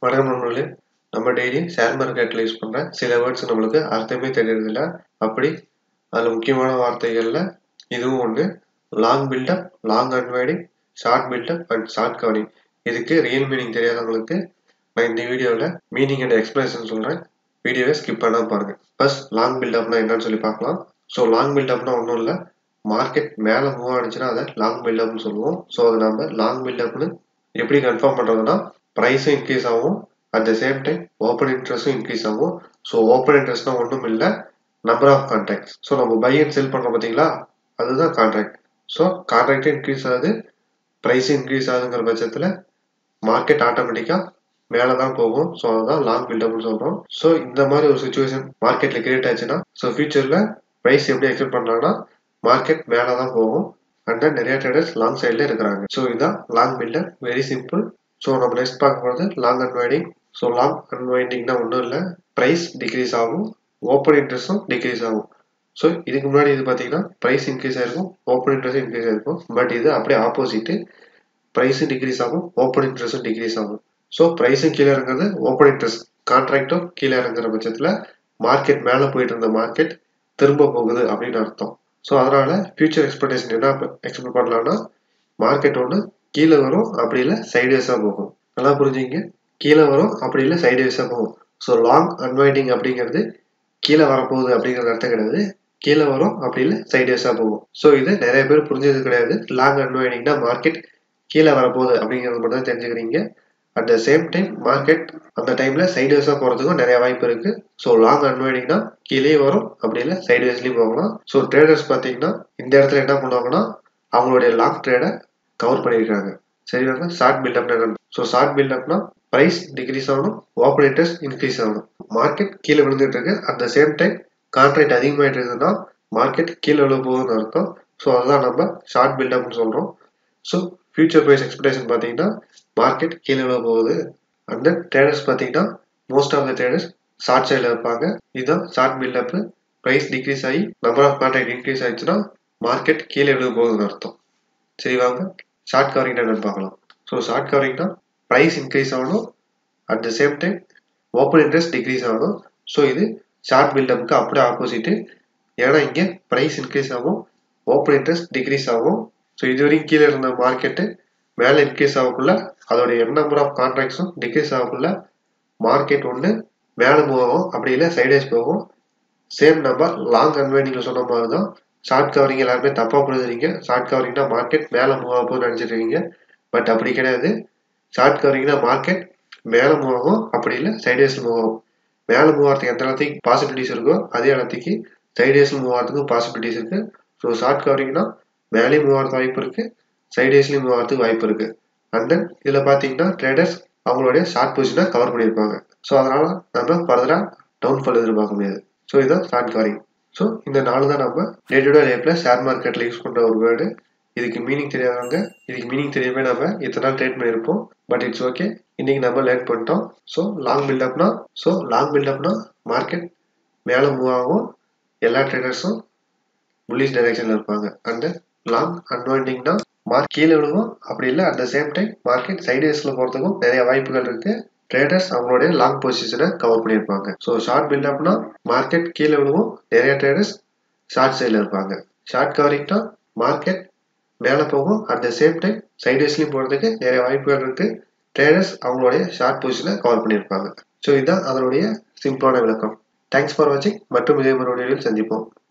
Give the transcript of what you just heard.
வணக்கம் நண்பர்களே நம்ம டெய்லி ஷேர் மார்க்கெட்டில் யூஸ் பண்ணுற சில வேர்ட்ஸ் நம்மளுக்கு அர்த்தமே தெரியறதில்ல அப்படி அதில் முக்கியமான வார்த்தைகளில் இதுவும் ஒன்று long buildup long unwinding short buildup and short covering இதுக்கு ரியல் மீனிங் தெரியாதவங்களுக்கு நான் இந்த வீடியோவில் மீனிங் அண்ட் எக்ஸ்பிளேஷன் சொல்கிறேன் வீடியோவை ஸ்கிப் பண்ணால் பாருங்கள் ஃபர்ஸ்ட் லாங் பில்டப்னா என்னன்னு சொல்லி பார்க்கலாம் ஸோ லாங் பில்டப்னா ஒன்றும் இல்லை மார்க்கெட் மேலே மூவ் ஆனிச்சுன்னா அதை லாங் பில்டப்னு சொல்லுவோம் ஸோ அதை நம்ம லாங் பில்டப்னு எப்படி கன்ஃபார்ம் பண்ணுறதுன்னா ப்ரைஸும் இன்க்ரீஸ் ஆகும் at the same time open இன்ட்ரெஸ்ட்டும் இன்க்ரீஸ் ஆகும் ஸோ ஓப்பன் இன்ட்ரெஸ்ட்னா ஒன்றும் இல்லை நம்பர் ஆஃப் கான்ட்ராக்ட் ஸோ நம்ம பை அண்ட் செல் பண்ணுறோம் பார்த்தீங்களா அதுதான் கான்ட்ராக்ட் ஸோ கான்ட்ராக்டும் இன்க்ரீஸ் ஆகுது ப்ரைஸும் இன்க்ரீஸ் ஆகுதுங்கிற பட்சத்தில் மார்க்கெட் ஆட்டோமேட்டிக்காக மேலே தான் போகும் ஸோ அதுதான் லாங் பில்டப்னு சொல்கிறோம் ஸோ இந்த மாதிரி ஒரு சுச்சுவேஷன் மார்க்கெட்டில் கிரியேட் ஆச்சுன்னா ஸோ ஃபியூச்சரில் ப்ரைஸ் எப்படி எக்ஸ்பெக்ட் பண்ணலாம்னா மார்க்கெட் மேலே தான் போகும் அண்ட் தென் நிறைய ட்ரேடர்ஸ் லாங் சைடில் இருக்கிறாங்க ஸோ இதுதான் long builder very simple so நம்ம நெக்ஸ்ட் பார்க்க போகிறது லாங் அன்வைடிங் ஸோ லாங் அன்வைண்டிங்னா ஒன்றும் இல்லை ப்ரைஸ் டிக்ரீஸ் ஆகும் ஓப்பன் இன்ட்ரெஸ்ட்டும் டிக்ரீஸ் ஆகும் ஸோ இதுக்கு முன்னாடி இது பார்த்தீங்கன்னா ப்ரைஸ் இன்க்ரீஸ் ஆயிருக்கும் ஓப்பன் இன்ட்ரெஸ்ட் இன்க்ரீஸ் ஆயிருக்கும் பட் இது அப்படியே ஆப்போசிட்டு ப்ரைஸும் டிக்ரீஸ் ஆகும் ஓப்பன் இன்ட்ரெஸ்ட்டும் டிக்ரீஸ் ஆகும் ஸோ ப்ரைஸும் கீழே இறங்குறது ஓப்பன் இன்ட்ரெஸ்ட் கான்ட்ராக்டும் கீழே இறங்குற பட்சத்தில் மார்க்கெட் மேலே போயிட்டு இருந்த மார்க்கெட் திரும்ப போகுது அப்படின்னு அர்த்தம் ஸோ அதனால ஃபியூச்சர் எக்ஸ்பெக்டேஷன் என்ன எக்ஸ்பெக்ட் பண்ணலாம்னா மார்க்கெட் ஒன்று கீழே வரும் அப்படி இல்லை சைட்வேஸாக போகும் நல்லா புரிஞ்சுங்க கீழே வரும் அப்படி இல்லை சைட்வேஸாக போகும் ஸோ லாங் அன்வைண்டிங் அப்படிங்கிறது கீழே வரப்போகுது அப்படிங்கிறது அர்த்தம் கிடையாது கீழே வரும் அப்படி இல்லை சைட்வேஸாக போகும் ஸோ இது நிறைய பேர் புரிஞ்சது கிடையாது லாங் அன்வைண்டிங்னா மார்க்கெட் கீழே வரப்போகுது அப்படிங்கிறது மட்டும் தான் தெரிஞ்சுக்கிறீங்க at the same time market அந்த டைமில் சைட்வேஸாக போகிறதுக்கும் நிறைய வாய்ப்பு இருக்குது ஸோ லாங் அன்வைடிங்னா கீழே வரும் அப்படி இல்லை சைட்வேஸ்லேயும் போகலாம் ஸோ ட்ரேடர்ஸ் பார்த்தீங்கன்னா இந்த இடத்துல என்ன பண்ணுவாங்கன்னா அவங்களுடைய லாங் ட்ரேடை கவர் பண்ணியிருக்காங்க சரிங்களா ஷார்ட் பில்டப் ஸோ ஷார்ட் பில்டப்னா ப்ரைஸ் டிக்ரீஸ் ஆகணும் ஓப்பன் இன்ட்ரெஸ்ட் இன்க்ரீஸ் ஆகணும் மார்க்கெட் கீழே விழுந்துட்டு இருக்கு at the same time contract அதிகமாகிட்டு இருக்குதுன்னா மார்க்கெட் கீழே விழ போகுதுன்னு அர்த்தம் ஸோ அதுதான் நம்ம ஷார்ட் பில்டப்னு சொல்கிறோம் ஸோ ஃபியூச்சர் ப்ரைஸ் எக்ஸ்பெக்டேஷன் பார்த்தீங்கன்னா மார்க்கெட் கீழே விழ போகுது அண்ட் தென் ட்ரேடர்ஸ் பார்த்தீங்கன்னா most of the traders short சைடில் இருப்பாங்க இதுதான் ஷார்ட் பில்டப் ப்ரைஸ் டிக்ரீஸ் ஆகி நம்பர் ஆஃப் கான்ட்ராக்ட் இன்க்ரீஸ் ஆயிடுச்சுன்னா மார்க்கெட் கீழே விழ போகுதுன்னு அர்த்தம் சரி வாங்க ஷார்ட் கவரிங் என்னன்னு பார்க்கலாம் ஸோ ஷார்ட் கவரிங்னா ப்ரைஸ் இன்க்ரீஸ் ஆகணும் at the same time open interest decrease ஆகணும் ஸோ இது ஷார்ட் பில்டப்புக்கு அப்படியே ஆப்போசிட்டு ஏன்னா இங்கே ப்ரைஸ் இன்க்ரீஸ் ஆகும் ஓப்பன் இன்ட்ரெஸ்ட் டிக்ரீஸ் ஆகும் ஸோ இது வரைக்கும் கீழே இருந்த மார்க்கெட்டு மேலே இன்க்ரீஸ் ஆகக்குள்ள அதோட என் நம்பர் ஆஃப் கான்ட்ராக்ட்ஸும் டிக்ரீஸ் ஆகக்குள்ள மார்க்கெட் ஒன்று மேலே மூவ் ஆகும் அப்படி இல்லை சைடேஸ் போகும் சேம் நம்பர் லாங் அன்வைனிங்கில் சொன்ன மாதிரி தான் ஷார்ட் கவரிங் எல்லாருமே தப்பாக புரிஞ்சுறீங்க ஷார்ட் கவரிங்னா மார்க்கெட் மேலே மூவ் ஆகும்னு நினச்சிட்டு இருக்கீங்க பட் அப்படி கிடையாது ஷார்ட் கவரிங்னா மார்க்கெட் மேலே மூவ் ஆகும் அப்படி இல்லை சைடேஸில் மூவ் ஆகும் மேலே மூவ் ஆகிறதுக்கு எந்த இடத்துக்கு பாசிபிலிட்டிஸ் இருக்கோ அதே இடத்துக்கு சைடேஸில் மூவ் ஆகிறதுக்கும் பாசிபிலிட்டிஸ் இருக்குது ஸோ ஷார்ட் கவரிங்னா மேலேயும் மூவ் ஆகிறது வாய்ப்பு இருக்குது சைடேஸ்லேயும் மூவ் ஆகிறதுக்கு வாய்ப்பு இருக்குது அண்ட் தென் இதில் பார்த்தீங்கன்னா ட்ரேடர்ஸ் அவங்களுடைய ஷார்ட் பொசிஷனை கவர் பண்ணியிருப்பாங்க ஸோ அதனால் நம்ம ஃபர்தராக டவுன்ஃபால் எதிர்பார்க்க முடியாது ஸோ இதுதான் ஷார்ட் கவரிங் ஸோ இந்த நாலு தான் நம்ம டே டு டே லைஃப்பில் ஷேர் மார்க்கெட்டில் யூஸ் பண்ணுற ஒரு வேர்டு இதுக்கு மீனிங் தெரியாதவங்க இதுக்கு மீனிங் தெரியாம நம்ம இத்தனை நாள் ட்ரேட் பண்ணியிருப்போம் பட் இட்ஸ் ஓகே இன்னைக்கு நம்ம லேர்ன் பண்ணிட்டோம் ஸோ லாங் பில்டப்னா ஸோ லாங் பில்டப்னா மார்க்கெட் மேலே மூவ் ஆகும் எல்லா ட்ரேடர்ஸும் புல்லிஷ் டைரக்ஷனில் இருப்பாங்க அண்ட் லாங் அன்வைண்டிங்னா மார்க் கீழே விழுவும் அப்படி இல்லை at the same time market சைடேஸில் போகிறதுக்கும் நிறைய வாய்ப்புகள் இருக்குது ட்ரேடர்ஸ் அவங்களுடைய லாங் பொசிஷனை கவர் பண்ணியிருப்பாங்க ஸோ ஷார்ட் பில்டப்னா மார்க்கெட் கீழே விழுவும் நிறைய ட்ரேடர்ஸ் ஷார்ட் சைடில் இருப்பாங்க ஷார்ட் கவரிங்னா மார்க்கெட் மேலே போகும் அட் த சேம் டைம் சைடேஸ்லையும் போகிறதுக்கு நிறைய வாய்ப்புகள் இருக்குது ட்ரேடர்ஸ் அவங்களுடைய ஷார்ட் பொசிஷனை கவர் பண்ணியிருப்பாங்க ஸோ இதுதான் அதனுடைய சிம்பிளான விளக்கம் தேங்க்ஸ் ஃபார் வாட்சிங் மற்றும் இதே மறுபடியும் சந்திப்போம்